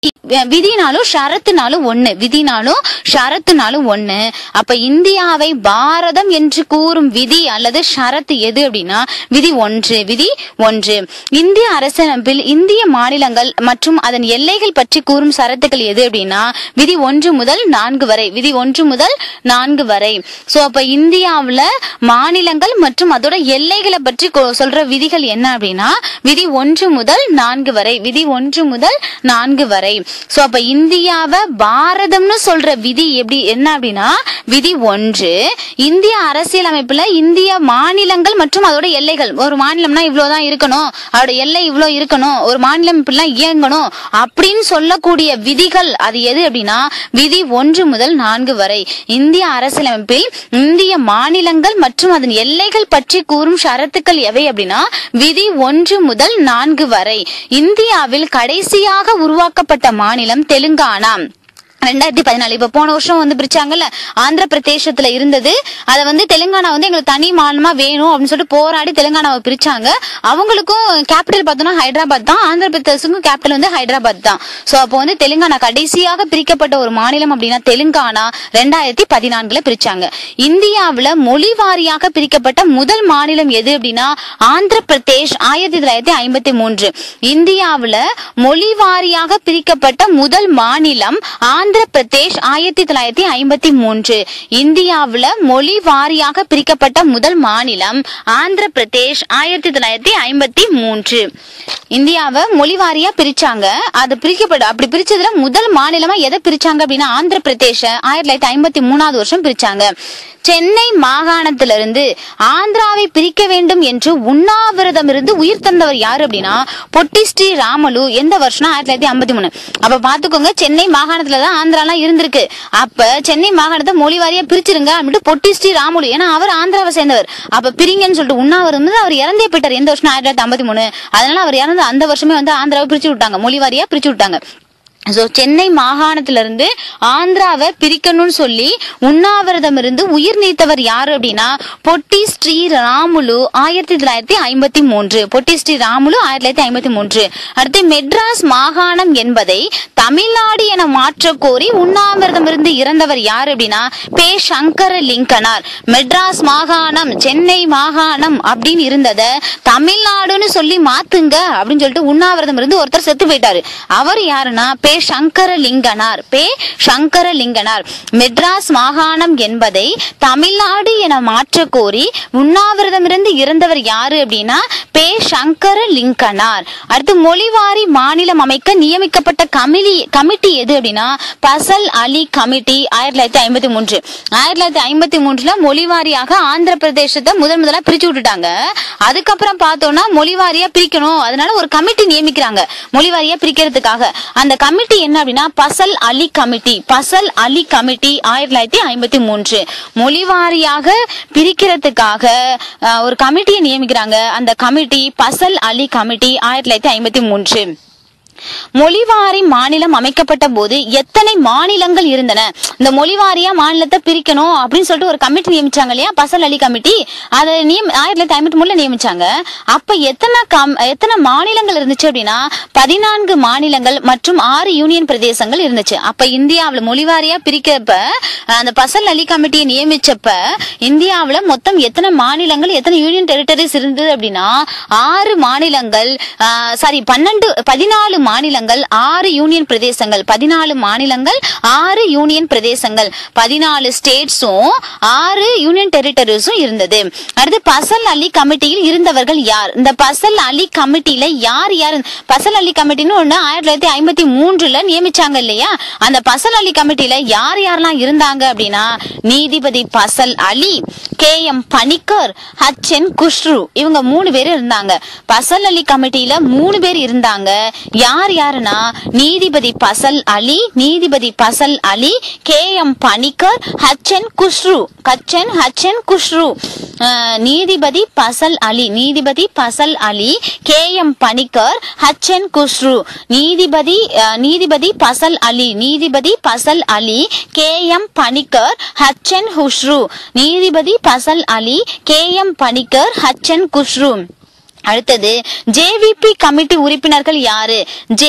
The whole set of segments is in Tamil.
அஹ் விதினாலும் ஷரத்துனாலும் ஒண்ணு விதினாலும் ஷரத்துனாலும் ஒண்ணு அப்ப இந்தியாவை பாரதம் என்று கூறும் விதி அல்லது ஷரத்து எது அப்படின்னா விதி ஒன்று விதி ஒன்று இந்திய அரசியலமைப்பில் இந்திய மாநிலங்கள் மற்றும் அதன் எல்லைகள் பற்றி கூறும் ஷரத்துக்கள் எது அப்படின்னா விதி ஒன்று முதல் நான்கு வரை விதி ஒன்று முதல் நான்கு வரை சோ அப்ப இந்தியாவுல மாநிலங்கள் மற்றும் அதோட எல்லைகளை பற்றி கொ- சொல்ற விதிகள் என்ன அப்படின்னா விதி ஒன்று முதல் நான்கு வரை விதி ஒன்று முதல் நான்கு வரை சோ அப்ப இந்தியாவை பாரதம்னு சொல்ற விதி எப்படி என்ன அப்படின்னா விதி ஒன்று இந்திய அரசியலமைப்புல இந்திய மாநிலங்கள் மற்றும் அதோட எல்லைகள் ஒரு மாநிலம்னா இவ்வளவுதான் இருக்கணும் அதோட எல்லை இவ்வளவு இருக்கணும் ஒரு மாநிலம் இப்படிலாம் இயங்கணும் அப்படின்னு சொல்லக்கூடிய விதிகள் அது எது அப்படின்னா விதி ஒன்று முதல் நான்கு வரை இந்திய அரசியலமைப்பில் இந்திய மாநிலங்கள் மற்றும் அதன் எல்லைகள் பற்றி கூறும் ஷரத்துக்கள் எவை அப்படின்னா விதி ஒன்று முதல் நான்கு வரை இந்தியாவில் கடைசியாக உருவாக்கப்பட்ட மாநிலம் தெலுங்கானா ரெண்டாயிரத்தி பதினாலு இப்ப போன வருஷம் வந்து பிரிச்சாங்கல்ல ஆந்திர பிரதேசத்துல இருந்தது அதை வந்து தெலுங்கானா வந்து எங்களுக்கு தனி மாநிலமா வேணும் அப்படின்னு சொல்லிட்டு போராடி தெலுங்கானாவை பிரிச்சாங்க அவங்களுக்கும் கேபிட்டல் பார்த்தோம்னா ஹைதராபாத் தான் ஆந்திர பிரதேசத்துக்கும் கேபிட்டல் வந்து ஹைதராபாத் தான் சோ அப்போ வந்து தெலுங்கானா கடைசியாக பிரிக்கப்பட்ட ஒரு மாநிலம் அப்படின்னா தெலுங்கானா ரெண்டாயிரத்தி பதினான்குல பிரிச்சாங்க இந்தியாவுல மொழி வாரியாக பிரிக்கப்பட்ட முதல் மாநிலம் எது அப்படின்னா ஆந்திர பிரதேஷ் ஆயிரத்தி தொள்ளாயிரத்தி ஐம்பத்தி மூன்று இந்தியாவுல மொழி வாரியாக பிரிக்கப்பட்ட முதல் மாநிலம் ஆந்திர பிரதேஷ் ஆயிரத்தி தொள்ளாயிரத்தி ஐம்பத்தி மூன்று இந்தியாவுல மொழி வாரியாக பிரிக்கப்பட்ட முதல் மாநிலம் ஆந்திர பிரதேஷ் ஆயிரத்தி தொள்ளாயிரத்தி ஐம்பத்தி மூன்று இந்தியாவை மொழி வாரியா பிரிச்சாங்க அது பிரிக்கப்பட அப்படி பிரிச்சதுல முதல் மாநிலமா எதை பிரிச்சாங்க அப்படின்னா ஆந்திர பிரதேஷ ஆயிரத்தி தொள்ளாயிரத்தி ஐம்பத்தி மூணாவது வருஷம் பிரிச்சாங்க சென்னை மாகாணத்திலிருந்து ஆந்திராவை பிரிக்க வேண்டும் என்று உண்ணாவிரதம் இருந்து உயிர் தந்தவர் யாரு அப்படின்னா பொட்டி ஸ்ரீ ராமலு எந்த வருஷம் ஆயிரத்தி தொள்ளாயிரத்தி ஐம்பத்தி மூணு அப்ப பாத்துக்கோங்க சென்னை மாகாணத்துல தான் ஆந்திராலாம் இருந்திருக்கு அப்ப சென்னை மாகாணத்தை மொழி வாரியா பிரிச்சிருங்க அப்படின்ட்டு பொட்டி ஸ்ரீ ராமுலு ஏன்னா அவர் ஆந்திராவை சேர்ந்தவர் அப்ப பிரிங்கன்னு சொல்லிட்டு உண்ணாவிரதம் இருந்து அவர் இறந்தே போயிட்டார் எந்த வருஷம் ஆயிரத்தி தொள்ளாயிரத்தி ஐம்பத்தி மூணு அதனால அவர் இறந்த அந்த வருஷமே வந்து ஆந்திராவை பிரிச்சு விட்டாங்க மொழி வாரியா பிரிச்சு விட்டாங்க சோ சென்னை மாகாணத்திலிருந்து ஆந்திராவை பிரிக்கணும்னு சொல்லி உண்ணாவிரதம் இருந்து உயிர் நீத்தவர் யாரு அப்படின்னா பொட்டி ஸ்ரீ ராமுலு ஆயிரத்தி தொள்ளாயிரத்தி ஐம்பத்தி மூன்று பொட்டி ஸ்ரீ ராமுலு ஆயிரத்தி தொள்ளாயிரத்தி ஐம்பத்தி மூன்று அடுத்து மெட்ராஸ் மாகாணம் என்பதை தமிழ்நாடு என மாற்ற கோரி உண்ணாவிரதம் இருந்து இறந்தவர் யார் அப்படின்னா பே சங்கர லிங்கனார் மெட்ராஸ் மாகாணம் சென்னை மாகாணம் அப்படின்னு இருந்தத தமிழ்நாடுன்னு சொல்லி மாத்துங்க அப்படின்னு சொல்லிட்டு உண்ணாவிரதம் இருந்து ஒருத்தர் செத்து போயிட்டாரு அவர் யாருன்னா பே சங்கர லிங்கனார் பே சங்கர லிங்கனார் மெட்ராஸ் மாகாணம் என்பதை தமிழ்நாடு என மாற்ற கோரி உண்ணாவிரதம் இருந்து இறந்தவர் யாரு அப்படின்னா பே சங்கர லிங்கனார் அடுத்து மொழிவாரி மாநிலம் அமைக்க நியமிக்கப்பட்ட கமிட்டி கமிட்டி எது அப்படின்னா பசல் அலி கமிட்டி ஆயிரத்தி தொள்ளாயிரத்தி ஐம்பத்தி மூன்று ஆயிரத்தி தொள்ளாயிரத்தி ஐம்பத்தி மூன்றுல மொழிவாரியாக ஆந்திர பிரதேசத்தை முதல் முதலா பிரிச்சு விட்டுட்டாங்க அதுக்கப்புறம் பார்த்தோம்னா மொழிவாரியா பிரிக்கணும் அதனால ஒரு கமிட்டி நியமிக்கிறாங்க மொழிவாரியா பிரிக்கிறதுக்காக அந்த கமிட்டி என்ன அப்படின்னா பசல் அலி கமிட்டி பசல் அலி கமிட்டி ஆயிரத்தி தொள்ளாயிரத்தி ஐம்பத்தி மூன்று மொழிவாரியாக பிரிக்கிறதுக்காக அஹ், ஒரு கமிட்டியை நியமிக்கிறாங்க அந்த கமிட்டி பசல் அலி கமிட்டி ஆயிரத்தி தொள்ளாயிரத்தி ஐம்பத்தி மூன்று மொழிவாரி மாநிலம் அமைக்கப்பட்ட போது எத்தனை மாநிலங்கள் இருந்தன இந்த மொழிவாரியா மாநிலத்தை பிரிக்கணும் அப்படின்னு சொல்லிட்டு ஒரு கமிட்டி நியமிச்சாங்க இல்லையா பசல் அலி கமிட்டி அதை நியம் ஆயிரத்தி தொள்ளாயிரத்தி ஐம்பத்தி மூணுல நியமிச்சாங்க அப்ப எத்தனை கம் எத்தனை மாநிலங்கள் இருந்துச்சு அப்படின்னா பதினான்கு மாநிலங்கள் மற்றும் ஆறு யூனியன் பிரதேசங்கள் இருந்துச்சு அப்ப இந்தியாவுல மொழிவாரியா பிரிக்கிறப்ப அஹ், அந்த பசல் அலி கமிட்டியை நியமிச்சப்ப இந்தியாவுல மொத்தம் எத்தனை மாநிலங்கள் எத்தனை யூனியன் டெரிட்டரிஸ் இருந்தது அப்படின்னா ஆறு மாநிலங்கள் சாரி பன்னெண்டு பதினாலு மாநிலங்கள் ஆறு யூனியன் பிரதேசங்கள் பதினாலு மாநிலங்கள் ஆறு யூனியன் பிரதேசங்கள் பதினாலு ஸ்டேட்ஸும் ஆறு யூனியன் டெரிட்டரிஸும் இருந்தது அடுத்து பசல் அலி கமிட்டியில் இருந்தவர்கள் யார் இந்த பசல் அலி கமிட்டியில யார் யார் பசல் அலி கமிட்டின்னு ஒண்ணு ஆயிரத்தி தொள்ளாயிரத்தி ஐம்பத்தி மூன்றுல நியமிச்சாங்க இல்லையா அந்த பசல் அலி கமிட்டியில யார் யாரெல்லாம் இருந்தாங்க அப்படின்னா நீதிபதி Fazal Ali K M Panikkar H N Kunzru இவங்க மூணு பேர் இருந்தாங்க பசல் அலி கமிட்டியில மூணு பேர் இருந்தாங்க யார் யாருன்னா நீதிபதி பசல் அலி நீதிபதி Fazal Ali K M Panikkar H N Kunzru கச்சன் ஹச் என் குஷ்ரு அஹ், நீதிபதி பசல் அலி நீதிபதி Fazal Ali K M Panikkar H N Kunzru நீதிபதி அஹ், நீதிபதி பசல் அலி நீதிபதி Fazal Ali K M Panikkar H N Kunzru நீதிபதி Fazal Ali K M Panikkar H N Kunzru அடுத்தது ஜேவிபி கமிட்டி உறுப்பினர்கள் யாரு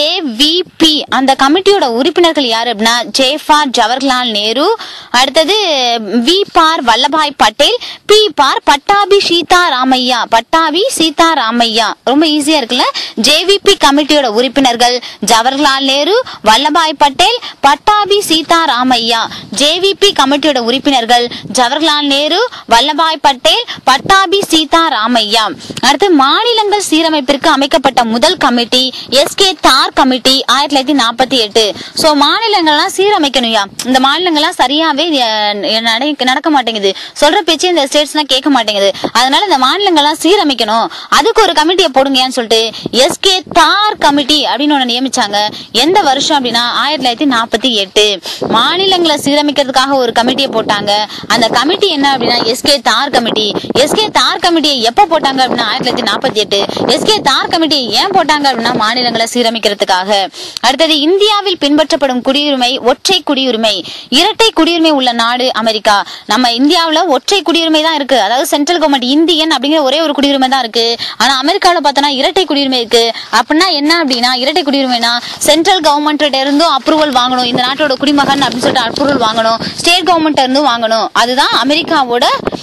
ஜேவிபி அந்த கமிட்டியோட உறுப்பினர்கள் யாரு அப்படின்னா ஜே ஃபார் ஜவஹர்லால் நேரு அடுத்தது V for Vallabhbhai Patel P for Pattabhi Sitaramayya Pattabhi Sitaramayya ரொம்ப ஈஸியா இருக்குல்ல ஜேவிபி கமிட்டியோட உறுப்பினர்கள் ஜவஹர்லால் நேரு வல்லபாய் பட்டேல் பட்டாபி சீதா ராமையா ஜேவிபி கமிட்டியோட உறுப்பினர்கள் ஜவஹர்லால் நேரு வல்லபாய் பட்டேல் பட்டாபி சீதா ராமையா அடுத்து மாநிலங்கள் சீரமைப்பிற்கு அமைக்கப்பட்ட முதல் கமிட்டி எஸ்கே தார் கமிட்டி ஆயிரத்தி தொள்ளாயிரத்தி நாற்பத்தி எட்டு சோ மாநிலங்கள்லாம் சீரமைக்கணும்யா இந்த மாநிலங்கள்லாம் சரியாவே அஹ், நடக்க நடக்க மாட்டேங்குது சொல்ற பேச்சு இந்த ஸ்டேட்ஸ் எல்லாம் கேட்க மாட்டேங்குது அதனால இந்த மாநிலங்கள்லாம் சீரமைக்கணும் அதுக்கு ஒரு கமிட்டியை போடுங்கன்னு சொல்லிட்டு எஸ்கே தார் கமிட்டி அப்படின்னு ஒண்ணு நியமிச்சாங்க எந்த வருஷம் அப்படின்னா ஆயிரத்தி தொள்ளாயிரத்தி நாற்பத்தி எட்டு மாநிலங்களை சீரமைக்கிறதுக்காக ஒரு கமிட்டியை போட்டாங்க அந்த கமிட்டி என்ன அப்படின்னா எஸ்கே தார் கமிட்டி எஸ்கே தார் கமிட்டியை எப்ப போட்டாங்க அப்படின்னா ஆயிரத்தி தொள்ளாயிரத்தி நாற்பத்தி எட்டு எஸ்கே தார் கமிட்டி ஏன் போட்டாங்க அப்படின்னா மாநிலங்களை சீரமைக்கிறதுக்காக அடுத்தது இந்தியாவில் பின்பற்றப்படும் குடியுரிமை ஒற்றை குடியுரிமை இரட்டை குடியுரிமை உள்ள நாடு அமெரிக்கா நம்ம இந்தியாவுல ஒற்றை குடியுரிமை தான் இருக்கு அதாவது சென்ட்ரல் கவர்மெண்ட் இந்தியன் அப்படிங்கிற ஒரே ஒரு குடியுரிமை தான் இருக்கு ஆனா அமெரிக்காவில் பார்த்தோம்னா இரட்டை குடியுரிமை இருக்கு அப்படின்னா என்ன அப்படின்னா இரட்டை குடியுரிமைனா சென்ட்ரல் கவர்மெண்ட்ட இருந்தும் அப்ரூவல் வாங்கணும் இந்த நாட்டோட குடிமகன் அப்படின்னு சொல்லிட்டு அப்ரூவல் வாங்கணும் ஸ்டேட் கவர்மெண்ட்ட இருந்தும் வாங்கணும் அதுதான் அமெரிக்காவோட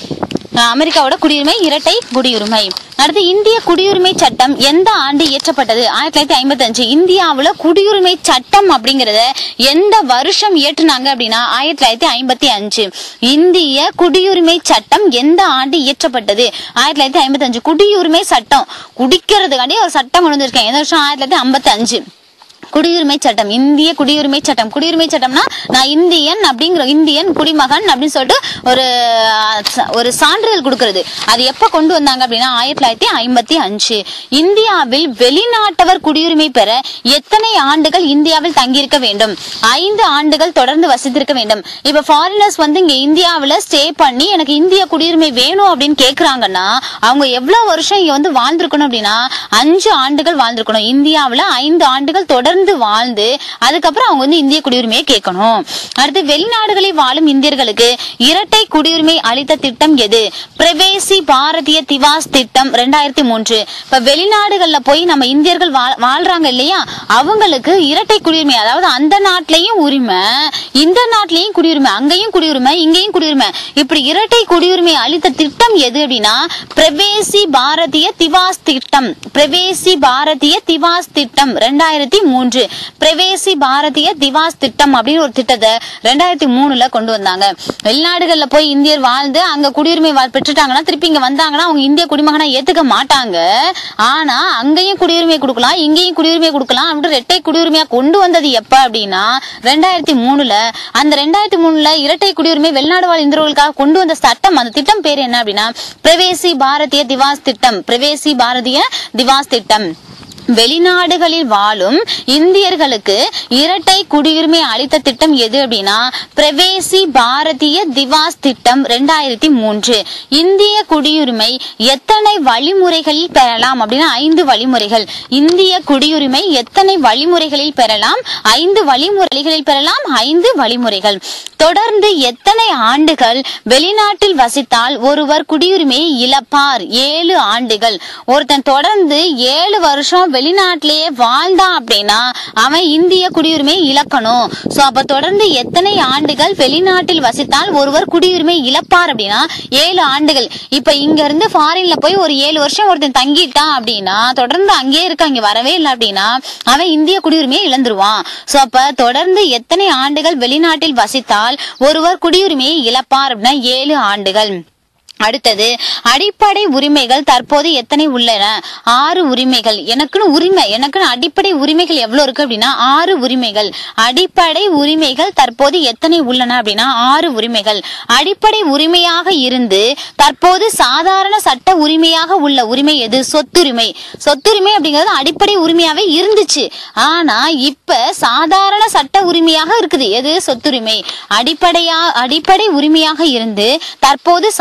அஹ் அமெரிக்காவோட குடியுரிமை இரட்டை குடியுரிமை அடுத்து இந்திய குடியுரிமை சட்டம் எந்த ஆண்டு இயற்றப்பட்டது ஆயிரத்தி தொள்ளாயிரத்தி ஐம்பத்தி அஞ்சு இந்தியாவுல குடியுரிமை சட்டம் அப்படிங்கறத எந்த வருஷம் இயற்றுனாங்க அப்படின்னா ஆயிரத்தி தொள்ளாயிரத்தி ஐம்பத்தி அஞ்சு இந்திய குடியுரிமை சட்டம் எந்த ஆண்டு இயற்றப்பட்டது ஆயிரத்தி தொள்ளாயிரத்தி ஐம்பத்தி அஞ்சு குடியுரிமை சட்டம் குடிக்கிறதுக்காண்டி ஒரு சட்டம் கொண்டு வந்திருக்கேன் எந்த வருஷம் ஆயிரத்தி தொள்ளாயிரத்தி ஐம்பத்தி அஞ்சு குடியுரிமை சட்டம் இந்திய குடியுரிமை சட்டம் குடியுரிமை சட்டம்னா நான் இந்தியன் அப்படிங்கிற இந்தியன் குடிமகன் அப்படின்னு சொல்லிட்டு ஒரு அஹ், ச- ஒரு சான்றிதழ் கொடுக்கிறது அது எப்ப கொண்டு வந்தாங்க அப்படின்னா ஆயிரத்தி தொள்ளாயிரத்தி ஐம்பத்தி அஞ்சு இந்தியாவில் வெளிநாட்டவர் குடியுரிமை பெற எத்தனை ஆண்டுகள் இந்தியாவில் தங்கியிருக்க வேண்டும் ஐந்து ஆண்டுகள் தொடர்ந்து வசித்திருக்க வேண்டும் இப்ப ஃபாரினர்ஸ் வந்து இங்க இந்தியாவுல ஸ்டே பண்ணி எனக்கு இந்திய குடியுரிமை வேணும் அப்படின்னு கேக்குறாங்கன்னா அவங்க எவ்வளவு வருஷம் இங்க வந்து வாழ்ந்திருக்கணும் அப்படின்னா அஞ்சு ஆண்டுகள் வாழ்ந்திருக்கணும் இந்தியாவுல ஐந்து ஆண்டுகள் தொடர்ந்து வாழ்ந்து அதுக்கப்புறம் அவங்க வந்து இந்திய குடியுரிமையை கேட்கணும் அடுத்து வெளிநாடுகளில் வாழும் இந்தியர்களுக்கு இரட்டை குடியுரிமை அளித்த திட்டம் எது பிரவேசி பாரதிய திவாஸ் திட்டம் ரெண்டாயிரத்தி மூன்று இப்ப வெளிநாடுகள்ல போய் நம்ம இந்தியர்கள் வாழ்- வாழ்றாங்க இல்லையா அவங்களுக்கு இரட்டை குடியுரிமை அதாவது அந்த நாட்டிலையும் உரிமை இந்த நாட்டிலையும் குடியுரிமை அங்கேயும் குடியுரிமை இங்கேயும் குடியுரிமை இப்படி இரட்டை குடியுரிமை அளித்த திட்டம் எது அப்படின்னா பிரவேசி பாரதிய திவாஸ் திட்டம் பிரவேசி பாரதிய திவாஸ் திட்டம் ரெண்டாயிரத்தி மூன்று பிரவேசி பாரதிய திவாஸ் திட்டம் அப்படின்னு ஒரு திட்டத்தை ரெண்டாயிரத்தி மூணுல கொண்டு வந்தாங்க வெளிநாடுகள்ல போய் இந்தியர் வாழ்ந்து அங்க குடியுரிமை வா- பெற்றுட்டாங்கன்னா திருப்பி இங்க வந்தாங்கன்னா அவங்க இந்திய குடிமகனை ஏத்துக்க மாட்டாங்க ஆனா அங்கேயும் குடியுரிமை கொடுக்கலாம் இங்கேயும் குடியுரிமை கொடுக்கலாம் அப்படின்னு இரட்டை குடியுரிமையா கொண்டு வந்தது எப்ப அப்படின்னா ரெண்டாயிரத்தி மூணுல அந்த ரெண்டாயிரத்தி மூணுல இரட்டை குடியுரிமை வெளிநாடு வாழ் இந்தியர்களுக்காக கொண்டு வந்த சட்டம் அந்த திட்டம் பேர் என்ன அப்படின்னா பிரவேசி பாரதிய திவாஸ் திட்டம் பிரவேசி பாரதிய திவாஸ் திட்டம் வெளிநாடுகளில் வாழும் இந்தியர்களுக்கு இரட்டை குடியுரிமை அளித்த திட்டம் எது அப்படின்னா பிரவேசி பாரதிய திவாஸ் திட்டம் ரெண்டாயிரத்தி மூன்று இந்திய குடியுரிமை எத்தனை வழிமுறைகளில் பெறலாம் அப்படின்னா ஐந்து வழிமுறைகள் இந்திய குடியுரிமை எத்தனை வழிமுறைகளில் பெறலாம் ஐந்து வழிமுறைகளில் பெறலாம் ஐந்து வழிமுறைகள் தொடர்ந்து எத்தனை ஆண்டுகள் வெளிநாட்டில் வசித்தால் ஒருவர் குடியுரிமையை இழப்பார் ஏழு ஆண்டுகள் ஒருத்தன் தொடர்ந்து ஏழு வருஷம் வெளிநாட்டிலேயே வாழ்ந்தான் அப்படின்னா அவன் இந்திய குடியுரிமை இழக்கணும் சோ அப்ப தொடர்ந்து எத்தனை ஆண்டுகள் வெளிநாட்டில் வசித்தால் ஒருவர் குடியுரிமை இழப்பார் அப்படின்னா ஏழு ஆண்டுகள் இப்ப இங்க இருந்து ஃபாரின்ல போய் ஒரு ஏழு வருஷம் ஒருத்தன் தங்கிட்டான் அப்படின்னா தொடர்ந்து அங்கேயே இருக்க அங்க வரவே இல்லை அப்படின்னா அவன் இந்திய குடியுரிமையை இழந்துருவான் சோ அப்ப தொடர்ந்து எத்தனை ஆண்டுகள் வெளிநாட்டில் வசித்தால் ஒருவர் குடியுரிமையை இழப்பார் அப்படின்னா ஏழு ஆண்டுகள் அடுத்தது அடிப்படை உரிமைகள் தற்போது எத்தனை உள்ளன ஆறு உரிமைகள் எனக்குன்னு உரிமை எனக்குன்னு அடிப்படை உரிமைகள் எவ்வளவு இருக்கு அப்படின்னா ஆறு உரிமைகள் அடிப்படை உரிமைகள் தற்போது எத்தனை உள்ளன அப்படின்னா ஆறு உரிமைகள் அடிப்படை உரிமையாக இருந்து தற்போது சாதாரண சட்ட உரிமையாக உள்ள உரிமை எது சொத்துரிமை சொத்துரிமை அப்படிங்கிறது அடிப்படை உரிமையாவே இருந்துச்சு ஆனா இப்ப சாதாரண சட்ட உரிமையாக இருக்குது எது சொத்துரிமை அடிப்படையா அடிப்படை உரிமையாக இருந்து தற்போது சாதாரண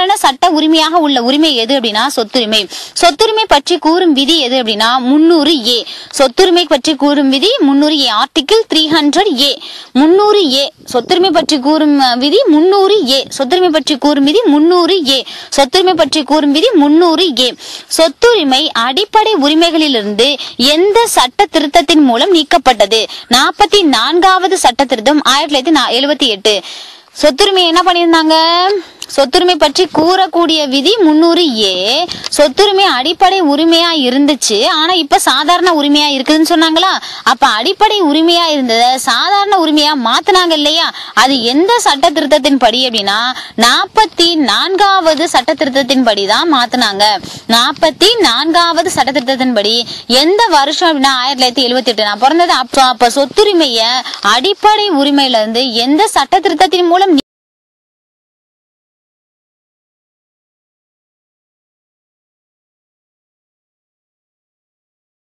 சாதாரண சட்ட உரிமையாக உள்ள உரிமை எது அப்படின்னா சொத்துரிமை சொத்துரிமை பற்றி கூறும் விதி எது அப்படின்னா முன்னூறு ஏ சொத்துரிமை பற்றி கூறும் விதி முன்னூறு A article three hundred A முன்னூறு ஏ சொத்துரிமை பற்றி கூறும் அஹ், விதி முன்னூறு ஏ சொத்துரிமை பற்றி கூறும் விதி முன்னூறு ஏ சொத்துரிமை பற்றி கூறும் விதி முன்னூறு ஏ சொத்துரிமை அடிப்படை உரிமைகளிலிருந்து எந்த சட்ட திருத்தத்தின் மூலம் நீக்கப்பட்டது நாற்பத்தி நான்காவது சட்ட திருத்தம் ஆயிரத்தி தொள்ளாயிரத்தி எழுபத்தி எட்டு சொத்துரிமை என்ன பண்ணியிருந்தாங்க சொத்துரிமை பற்றி கூறக்கூடிய விதி முன்னூறு ஏ சொத்துரிமை அடிப்படை உரிமையா இருந்துச்சு ஆனா இப்ப சாதாரண உரிமையா இருக்குதுன்னு சொன்னாங்களா அப்ப அடிப்படை உரிமையா இருந்தத சாதாரண உரிமையா மாத்துனாங்க இல்லையா அது எந்த சட்ட திருத்தத்தின் படி அப்படின்னா நாற்பத்தி நான்காவது சட்ட திருத்தத்தின் படி தான் மாத்துனாங்க நாற்பத்தி நான்காவது சட்ட திருத்தத்தின் படி எந்த வருஷம் அப்படின்னா ஆயிரத்தி தொள்ளாயிரத்தி எழுபத்தி எட்டு நான் பிறந்தது அப்ப அப்ப சொத்துரிமைய அடிப்படை உரிமையில இருந்து எந்த சட்ட திருத்தத்தின் மூலம்